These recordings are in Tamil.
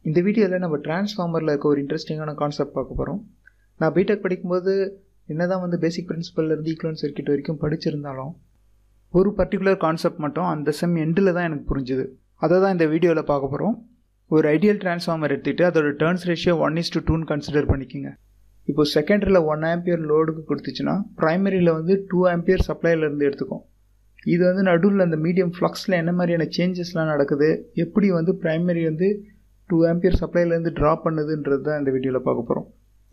இந்த வீடியோவில் நம்ம டிரான்ஸ்ஃபார்மரில் இருக்க ஒரு இன்ட்ரெஸ்டிங்கான கான்செப்ட் பார்க்க போகிறோம் நான் பிடெக் படிக்கும்போது என்ன தான் வந்து பேசிக் இருந்து ஈக்குவலன் சர்க்கியூட் வரைக்கும் படிச்சிருந்தாலும் ஒரு பர்டிகுலர் கான்செப்ட் மட்டும் அந்த செம் எண்டில் தான் எனக்கு புரிஞ்சுது அதை தான் இந்த வீடியோவில் பார்க்க போகிறோம் ஒரு ஐடியல் டிரான்ஸ்ஃபார்மர் எடுத்துகிட்டு அதோட turns ratio one is to டூன்னு கன்சிடர் பண்ணிக்கோங்க இப்போ செகண்டரியில் ஒன் ஆம்பியர் லோடுக்கு கொடுத்துச்சுன்னா ப்ரைமரியில் வந்து டூ ஆம்பியர் சப்ளைலேருந்து எடுத்துக்கும் இது வந்து நடுவில் அந்த மீடியம் ஃப்ளக்ஸில் என்ன மாதிரியான சேஞ்சஸ்லாம் நடக்குது எப்படி வந்து ப்ரைமரி வந்து டூ ஆம்பியர் சப்ளைலேருந்து ட்ரா பண்ணுதுன்றது தான் இந்த வீடியோவில் பார்க்க போகிறோம்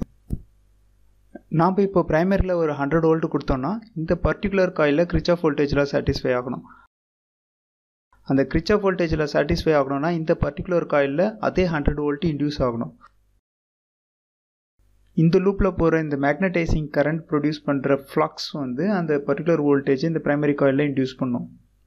நாம் இப்போ ப்ரைமரியில் ஒரு ஹண்ட்ரட் வோல்ட் கொடுத்தோம்னா இந்த பர்டிகுலர் காயில் கிரிச் ஆஃப் வோல்டேஜில் சாட்டிஸ்ஃபை ஆகணும் அந்த கிரிச் ஆஃப் வோல்டேஜில் சாட்டிஸ்ஃபை ஆகணும்னா இந்த பர்டிகுலர் காயிலில் அதே ஹண்ட்ரட் வோல்ட் இன்டியூஸ் ஆகணும் இந்த லூப்பில் போகிற இந்த மேக்னடைசிங் கரண்ட் ப்ரொடியூஸ் பண்ணுற ஃப்ளக்ஸ் வந்து அந்த பர்டிகுலர் வோல்டேஜ் இந்த ப்ரைமரி காயிலில் இன்டியூஸ் பண்ணும்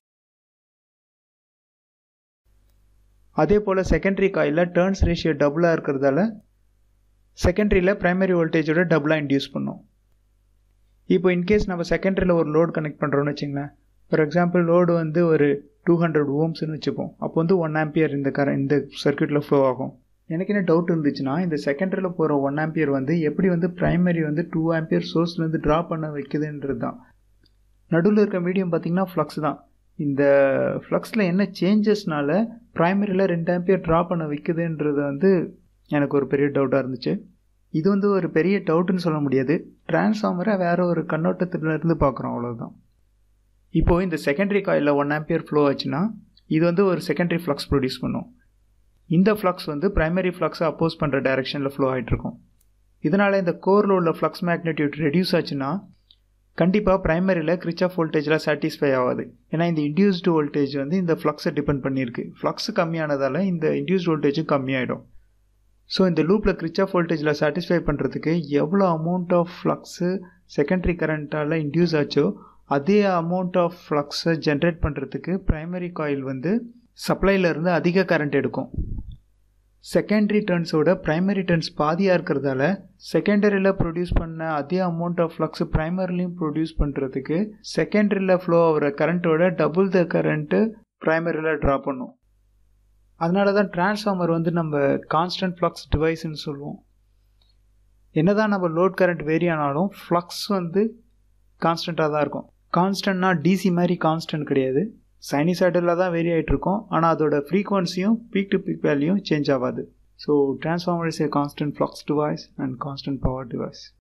அதே போல் செகண்டரி காயிலில் டேர்ன்ஸ் ரேஷியோ டபுளாக இருக்கிறதால செகண்டரியில் ப்ரைமரி வோல்டேஜோட டபுளாக இன்டியூஸ் பண்ணும் இப்போ இன்கேஸ் நம்ம செகண்டரியில் ஒரு லோடு கனெக்ட் பண்ணுறோன்னு வச்சுங்களேன் ஃபார் எக்ஸாம்பிள் லோடு வந்து ஒரு டூ ஹண்ட்ரட் ஓம்ஸ்னு வச்சுப்போம் அப்போ வந்து ஒன் ஆம்பியர் இந்த கர இந்த சர்க்கியூட்டில் ஃப்ளோ ஆகும் எனக்கு என்ன டவுட் இருந்துச்சுன்னா இந்த செகண்டரியில் போகிற ஒன் ஆம்பியர் வந்து எப்படி வந்து ப்ரைமரி வந்து டூ ஆம்பியர் சோர்ஸ்லேருந்து ட்ரா பண்ண வைக்குதுன்றது தான் நடுவில் இருக்க மீடியம் பார்த்திங்கன்னா ஃப்ளக்ஸ் தான் இந்த ஃப்ளக்ஸில் என்ன சேஞ்சஸ்னால ப்ரைமரியில் ரெண்டு ஆம்பியர் ட்ரா பண்ண வைக்குதுன்றது வந்து எனக்கு ஒரு பெரிய டவுட்டாக இருந்துச்சு இது வந்து ஒரு பெரிய டவுட்டுன்னு சொல்ல முடியாது டிரான்ஸ்ஃபார்மரை வேறு ஒரு கண்ணோட்டத்திலிருந்து பார்க்குறோம் அவ்வளோதான் இப்போது இந்த secondary coil one ampere flow ஆச்சுன்னா இது வந்து ஒரு செகண்டரி ஃப்ளக்ஸ் ப்ரொடியூஸ் பண்ணும் இந்த ஃப்ளக்ஸ் வந்து ப்ரைமரி ஃப்ளக்ஸை அப்போஸ் பண்ணுற டைரெக்ஷனில் ஃப்ளோ ஆகிட்ருக்கும் இதனால் இந்த கோரில் உள்ள ஃப்ளக்ஸ் மேக்னெட்யூட் ரெடியூஸ் ஆச்சுன்னா கண்டிப்பாக ப்ரைமரியில் கிரிச் ஆஃப் வோல்டேஜில் சாட்டிஸ்ஃபை ஆகாது ஏன்னா இந்த இன்டியூஸ்டு வோல்டேஜ் வந்து இந்த ஃப்ளக்ஸை டிபெண்ட் பண்ணியிருக்கு ஃப்ளக்ஸ் கம்மியானதால் இந்த இன்டியூஸ்டு வோல்டேஜும் கம்மியாயிடும் ஸோ இந்த லூப்பில் கிரிச் ஆஃப் வோல்டேஜில் சாட்டிஸ்ஃபை பண்ணுறதுக்கு எவ்வளோ அமௌண்ட் ஆஃப் ஃப்ளக்ஸு செகண்டரி கரண்ட்டால் இன்டியூஸ் ஆச்சோ அதே அமௌண்ட் ஆஃப் ஃப்ளக்ஸை ஜென்ரேட் பண்ணுறதுக்கு ப்ரைமரி காயில் வந்து சப்ளைலேருந்து அதிக கரண்ட் எடுக்கும் செகண்டரி டர்ன்ஸோட ப்ரைமரி டர்ன்ஸ் பாதியாக இருக்கிறதால செகண்டரியில் ப்ரொடியூஸ் பண்ண அதே அமௌண்ட் ஆஃப் ஃப்ளக்ஸ் ப்ரைமரிலையும் ப்ரொடியூஸ் பண்ணுறதுக்கு செகண்டரியில் ஃப்ளோ ஆகிற கரண்ட்டோட டபுள் த கரண்ட்டு ப்ரைமரியில் ட்ரா பண்ணும் அதனால தான் டிரான்ஸ்ஃபார்மர் வந்து நம்ம கான்ஸ்டன்ட் ஃப்ளக்ஸ் டிவைஸ்ன்னு சொல்லுவோம் என்ன தான் நம்ம லோட் கரண்ட் வேரி ஆனாலும் ஃப்ளக்ஸ் வந்து கான்ஸ்டண்ட்டாக தான் இருக்கும் கான்ஸ்டன்ட்னா டிசி மாதிரி கான்ஸ்டன்ட் கிடையாது சைனிசைடில் தான் வேரி ஆகிட்டு இருக்கும் ஆனால் அதோட ஃப்ரீக்வன்சியும் பீக் டு பீக் வேல்யூயும் சேஞ்ச் ஆகாது so transformer is a constant flux device and constant power device